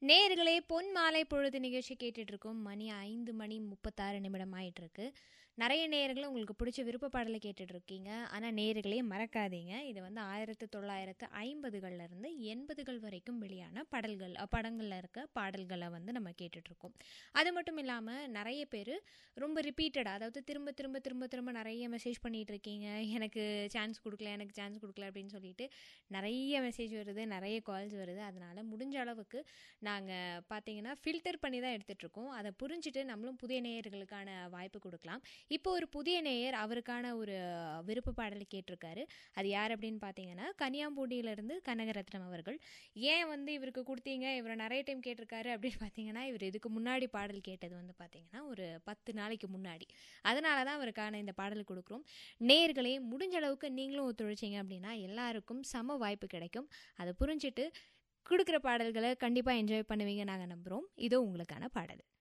நேயர்களே பொன் மாலை பொழுது நிகழ்ச்சி கேட்டுட்டு இருக்கோம் மணி ஐந்து மணி முப்பத்தாறு நிமிடம் ஆயிட்டு இருக்கு நிறைய நேயர்களும் உங்களுக்கு பிடிச்ச விருப்ப பாடலை கேட்டுட்டு இருக்கீங்க ஆனால் நேயர்களே மறக்காதீங்க இது வந்து ஆயிரத்து தொள்ளாயிரத்து ஐம்பதுகள்ல இருந்து எண்பதுகள் வரைக்கும் வெளியான பாடல்கள் அஹ், படங்கள்ல இருக்க பாடல்களை வந்து நம்ம கேட்டுட்டு இருக்கோம் அது மட்டும் இல்லாமல் நிறைய பேர் ரொம்ப ரிப்பீட்டடாக அதாவது திரும்ப திரும்ப திரும்ப திரும்ப நிறைய மெசேஜ் பண்ணிட்டு இருக்கீங்க எனக்கு சான்ஸ் கொடுக்கல எனக்கு சான்ஸ் கொடுக்கல அப்படின்னு சொல்லிட்டு நிறைய மெசேஜ் வருது நிறைய கால்ஸ் வருது அதனால முடிஞ்ச அளவுக்கு நாங்கள் பார்த்தீங்கன்னா ஃபில்டர் பண்ணி தான் எடுத்துட்ருக்கோம் அதை புரிஞ்சுட்டு நம்மளும் புதிய நேயர்களுக்கான வாய்ப்பு கொடுக்கலாம் இப்போ ஒரு புதிய நேயர் அவருக்கான ஒரு விருப்ப பாடல் கேட்டிருக்காரு அது யார் அப்படின்னு பார்த்தீங்கன்னா கன்னியாம்பூண்டியிலேருந்து கனகரத்னம் அவர்கள் ஏன் வந்து இவருக்கு கொடுத்தீங்க இவரை நிறைய டைம் கேட்டிருக்காரு அப்படின்னு பார்த்தீங்கன்னா இவர் இதுக்கு முன்னாடி பாடல் கேட்டது வந்து பார்த்தீங்கன்னா ஒரு பத்து நாளைக்கு முன்னாடி அதனால தான் அவருக்கான இந்த பாடல் கொடுக்குறோம் நேர்களே முடிஞ்ச அளவுக்கு நீங்களும் ஒத்துழைச்சிங்க அப்படின்னா எல்லாருக்கும் சம வாய்ப்பு கிடைக்கும் அதை புரிஞ்சுட்டு கொடுக்குற பாடல்களை கண்டிப்பாக என்ஜாய் பண்ணுவீங்க நாங்கள் நம்புகிறோம் இதோ உங்களுக்கான பாடல்